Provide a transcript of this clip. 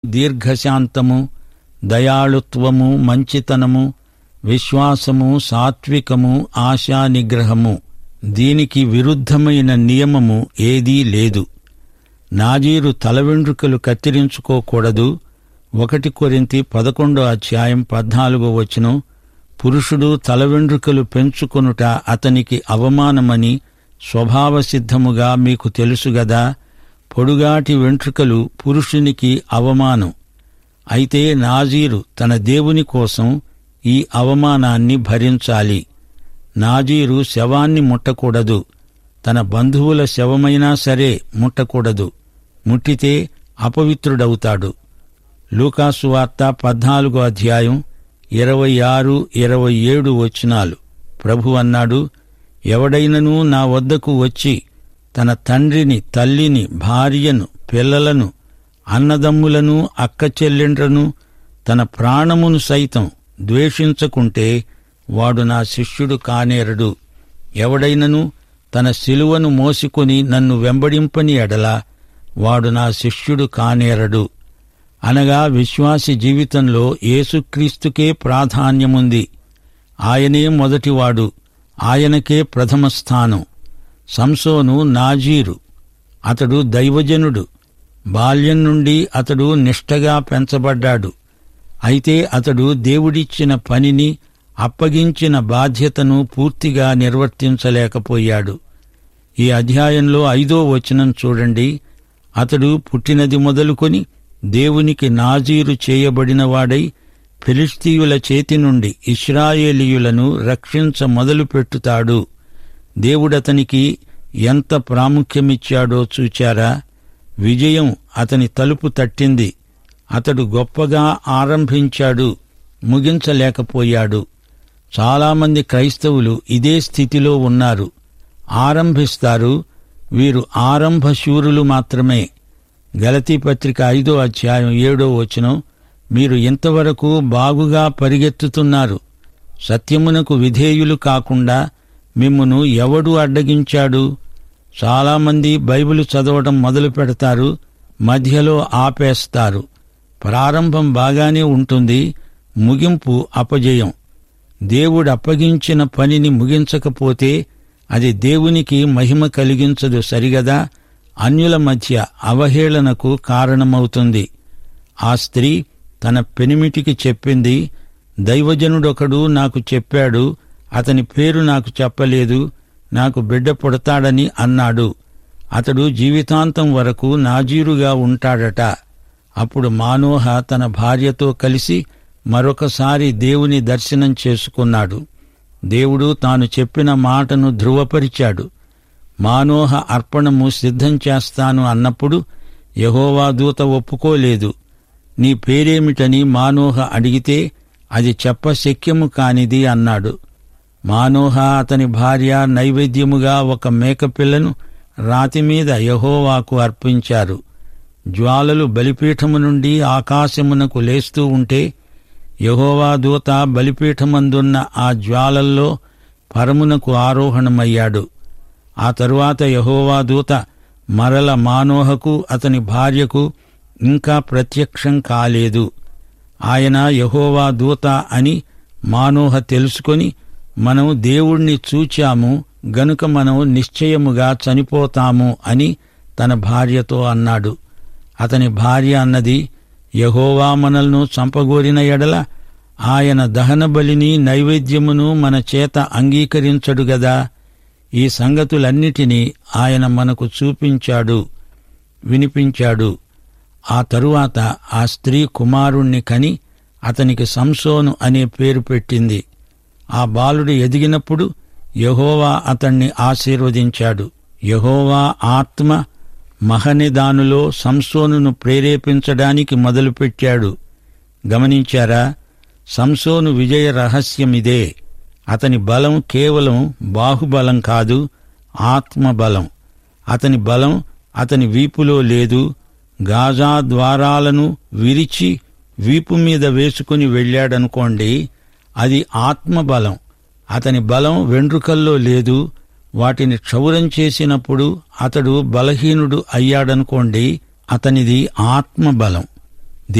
దీర్ఘశాంతము దయాళుత్వము మంచితనము విశ్వాసము సాత్వికము ఆశా నిగ్రహము దీనికి విరుద్ధమైన నియమము ఏదీ లేదు నాజీరు తల వెంట్రుకలు కత్తిరించుకోకూడదు ఒకటి కొరింతి పదకొండో అధ్యాయం పద్నాలుగో వచనం పురుషుడు తల వెంట్రుకలు పెంచుకొనుట అతనికి అవమానమని స్వభావసిద్ధముగా మీకు తెలుసుగదా పొడుగాటి వెంట్రుకలు పురుషునికి అవమానం అయితే నాజీరు తన దేవుని కోసం ఈ అవమానాన్ని భరించాలి నాజీరు శవాన్ని ముట్టకూడదు తన బంధువుల శవమైనా సరే ముట్టకూడదు ముట్టితే అపవిత్రుడవుతాడు లూకాసు వార్త పద్నాలుగో అధ్యాయం ఇరవై ఆరు ఇరవై ఏడు వచనాలు ప్రభు అన్నాడు ఎవడైనను నా వద్దకు వచ్చి తన తండ్రిని తల్లిని భార్యను పిల్లలను అన్నదమ్ములను అక్క చెల్లెండ్రను తన ప్రాణమును సైతం ద్వేషించకుంటే వాడు నా శిష్యుడు కానేరడు ఎవడైనను తన శిలువను మోసుకొని నన్ను వెంబడింపని ఎడల వాడు నా శిష్యుడు కానేరడు అనగా విశ్వాసి జీవితంలో యేసుక్రీస్తుకే ప్రాధాన్యముంది ఆయనే మొదటివాడు ఆయనకే ప్రథమ స్థానం సంసోను నాజీరు అతడు దైవజనుడు బాల్యం నుండి అతడు నిష్టగా పెంచబడ్డాడు అయితే అతడు దేవుడిచ్చిన పనిని అప్పగించిన బాధ్యతను పూర్తిగా నిర్వర్తించలేకపోయాడు ఈ అధ్యాయంలో ఐదో వచనం చూడండి అతడు పుట్టినది మొదలుకొని దేవునికి నాజీరు చేయబడినవాడై ఫిలిస్తీయుల చేతి నుండి ఇస్రాయేలీయులను రక్షించ మొదలుపెట్టుతాడు దేవుడతనికి ఎంత ప్రాముఖ్యమిచ్చాడో చూచారా విజయం అతని తలుపు తట్టింది అతడు గొప్పగా ఆరంభించాడు ముగించలేకపోయాడు చాలామంది క్రైస్తవులు ఇదే స్థితిలో ఉన్నారు ఆరంభిస్తారు వీరు ఆరంభశూరులు మాత్రమే గలతీ పత్రిక ఐదో అధ్యాయం ఏడో వచనం మీరు ఇంతవరకు బాగుగా పరిగెత్తుతున్నారు సత్యమునకు విధేయులు కాకుండా మిమ్మును ఎవడు అడ్డగించాడు చాలామంది బైబిల్ చదవడం మొదలు పెడతారు మధ్యలో ఆపేస్తారు ప్రారంభం బాగానే ఉంటుంది ముగింపు అపజయం దేవుడు అప్పగించిన పనిని ముగించకపోతే అది దేవునికి మహిమ కలిగించదు సరిగదా అన్యుల మధ్య అవహేళనకు కారణమవుతుంది ఆ స్త్రీ తన పెనిమిటికి చెప్పింది దైవజనుడొకడు నాకు చెప్పాడు అతని పేరు నాకు చెప్పలేదు నాకు బిడ్డ పుడతాడని అన్నాడు అతడు జీవితాంతం వరకు నాజీరుగా ఉంటాడట అప్పుడు మానోహ తన భార్యతో కలిసి మరొకసారి దేవుని దర్శనం చేసుకున్నాడు దేవుడు తాను చెప్పిన మాటను ధృవపరిచాడు మానోహ అర్పణము సిద్ధం చేస్తాను అన్నప్పుడు యహోవా దూత ఒప్పుకోలేదు నీ పేరేమిటని మానోహ అడిగితే అది చెప్పశక్యము కానిది అన్నాడు మానోహ అతని భార్య నైవేద్యముగా ఒక మేకపిల్లను రాతిమీద యహోవాకు అర్పించారు జ్వాలలు బలిపీఠము నుండి ఆకాశమునకు లేస్తూ ఉంటే యహోవా దూత బలిపీఠమందున్న ఆ జ్వాలల్లో పరమునకు ఆరోహణమయ్యాడు ఆ తరువాత యహోవా దూత మరల మానోహకు అతని భార్యకు ఇంకా ప్రత్యక్షం కాలేదు ఆయన యహోవా దూత అని మానోహ తెలుసుకొని మనం దేవుణ్ణి చూచాము గనుక మనం నిశ్చయముగా చనిపోతాము అని తన భార్యతో అన్నాడు అతని భార్య అన్నది యహోవా మనల్ను చంపగోరిన ఎడల ఆయన దహన బలిని నైవేద్యమును మన చేత అంగీకరించడు గదా ఈ సంగతులన్నిటినీ ఆయన మనకు చూపించాడు వినిపించాడు ఆ తరువాత ఆ స్త్రీ కుమారుణ్ణి కని అతనికి సంసోను అనే పేరు పెట్టింది ఆ బాలుడు ఎదిగినప్పుడు యహోవా అతణ్ణి ఆశీర్వదించాడు యహోవా ఆత్మ మహనిదానులో సంసోనును ప్రేరేపించడానికి మొదలుపెట్టాడు గమనించారా సంసోను విజయ రహస్యమిదే అతని బలం కేవలం బాహుబలం కాదు ఆత్మబలం అతని బలం అతని వీపులో లేదు గాజా ద్వారాలను విరిచి వీపు మీద వేసుకుని వెళ్ళాడనుకోండి అది ఆత్మబలం అతని బలం వెండ్రుకల్లో లేదు వాటిని క్షౌరం చేసినప్పుడు అతడు బలహీనుడు అయ్యాడనుకోండి అతనిది ఆత్మబలం